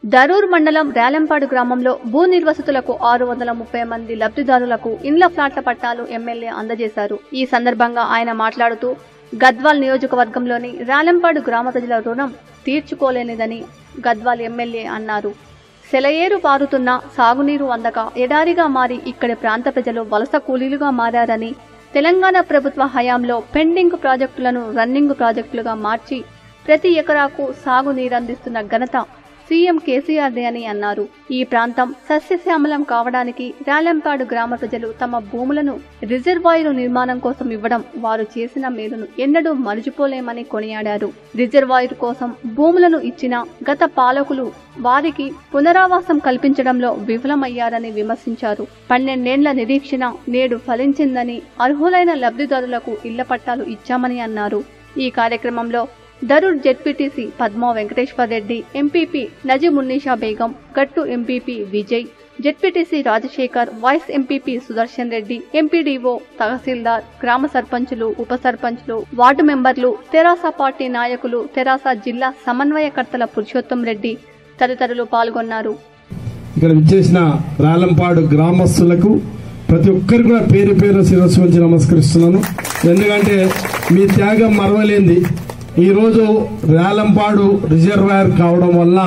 దరూర్ మండలం రేలంపాడు గ్రామంలో భూ నిర్వసితులకు ఆరు వందల ముప్పై మంది లబ్ధిదారులకు ఇండ్ల ఫ్లాట్ల పట్టాలు ఎమ్మెల్యే అందజేశారు ఈ సందర్భంగా ఆయన మాట్లాడుతూ గద్వాల్ నియోజకవర్గంలోని రేలంపాడు గ్రామ ప్రజల రుణం తీర్చుకోలేనిదని గద్వాల్ ఎమ్మెల్యే అన్నారు సెలయేరు పారుతున్న సాగునీరు అందక ఎడారిగా మారి ఇక్కడి ప్రాంత ప్రజలు వలస కూలీలుగా మారారని తెలంగాణ ప్రభుత్వ హయాంలో పెండింగ్ ప్రాజెక్టులను రన్నింగ్ ప్రాజెక్టులుగా మార్చి ప్రతి ఎకరాకు సాగునీరందిస్తున్న ఘనత సీఎం కేసీఆర్దే అని అన్నారు ఈ ప్రాంతం సస్యశ్యామలం కావడానికి రాలంపాడు గ్రామ ప్రజలు తమ భూములను రిజర్వాయరు నిర్మాణం కోసం ఇవ్వడం వారు చేసిన మేలును ఎన్నడూ మరుచిపోలేమని కొనియాడారు రిజర్వాయరు కోసం భూములను ఇచ్చిన గత పాలకులు వారికి పునరావాసం కల్పించడంలో విఫలమయ్యారని విమర్శించారు పన్నెండేండ్ల నిరీక్షణ నేడు ఫలించిందని అర్హులైన లబ్ధిదారులకు ఇళ్ల పట్టాలు ఇచ్చామని అన్నారు ఈ కార్యక్రమంలో Darur ZPTC Padma Venkateshwar Reddy MPP Najimunnisha Begum Gattu MPP Vijay ZPTC Rajasekhar vice MPP Sudarshan Reddy MPDO తహసీల్దార్ గ్రామ సర్పంచులు ఉప సర్పంచులు వార్డు మెంబర్లు తెరాస పార్టీ నాయకులు తెరాస జిల్లా సమన్వయకర్తల పురుషోత్తం రెడ్డి తదితరులు పాల్గొన్నారు ఇక్కడ విచ్చేసిన రాలంపాడు గ్రామస్తులకు ప్రతి ఒక్కరు కూడా పేరు పేరు శిరస్సు వంచి నమస్కరిస్తున్నాను ఎందుకంటే మీ త్యాగం మరవలేంది ఈరోజు రాలంపాడు రిజర్వాయర్ కావడం వల్ల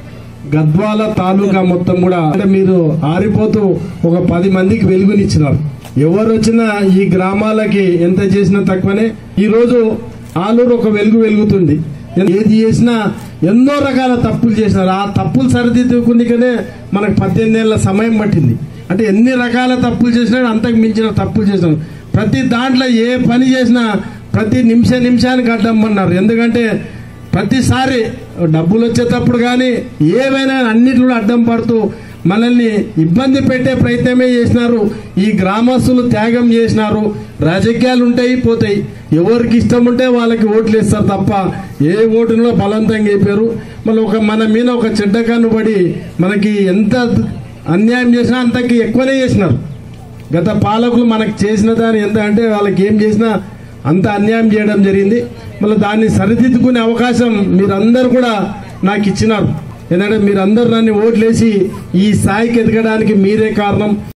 గద్వాల తాలూకా మొత్తం కూడా అంటే మీరు ఆరిపోతూ ఒక పది మందికి వెలుగునిచ్చినారు ఎవరు వచ్చినా ఈ గ్రామాలకి ఎంత చేసినా తక్కువనే ఈ రోజు ఆలూరు ఒక వెలుగు వెలుగుతుంది ఏది చేసినా ఎన్నో రకాల తప్పులు చేసినారు ఆ తప్పులు సరిదిద్దుకునికనే మనకు పద్దెనిమిది ఏళ్ళ సమయం పట్టింది అంటే ఎన్ని రకాల తప్పులు చేసినా అంతకు మించిన తప్పులు చేసినారు ప్రతి దాంట్లో ఏ పని చేసినా ప్రతి నిమిష నిమిషానికి అడ్డమ్మన్నారు ఎందుకంటే ప్రతిసారి డబ్బులు వచ్చేటప్పుడు కానీ ఏవైనా అన్నిట్లో అడ్డం పడుతూ మనల్ని ఇబ్బంది పెట్టే ప్రయత్నమే చేసినారు ఈ గ్రామస్తులు త్యాగం చేసినారు రాజకీయాలు ఉంటాయి పోతాయి ఎవరికి ఇష్టం ఉంటే వాళ్ళకి ఓట్లు ఇస్తారు తప్ప ఏ ఓటులో బలవంతంగా అయిపోయారు మళ్ళీ ఒక మన మీద ఒక చెడ్డ కన్ను పడి మనకి ఎంత అన్యాయం చేసినా అంతకి ఎక్కువనే చేసినారు గత పాలకులు మనకు చేసిన దాని ఎంత అంటే వాళ్ళకి ఏం చేసినా అంత అన్యాయం చేయడం జరిగింది మళ్ళీ దాన్ని సరిదిద్దుకునే అవకాశం మీరందరూ కూడా నాకు ఇచ్చినారు ఎందుకంటే మీరందరూ నన్ను ఓట్లేసి ఈ స్థాయికి ఎదగడానికి మీరే కారణం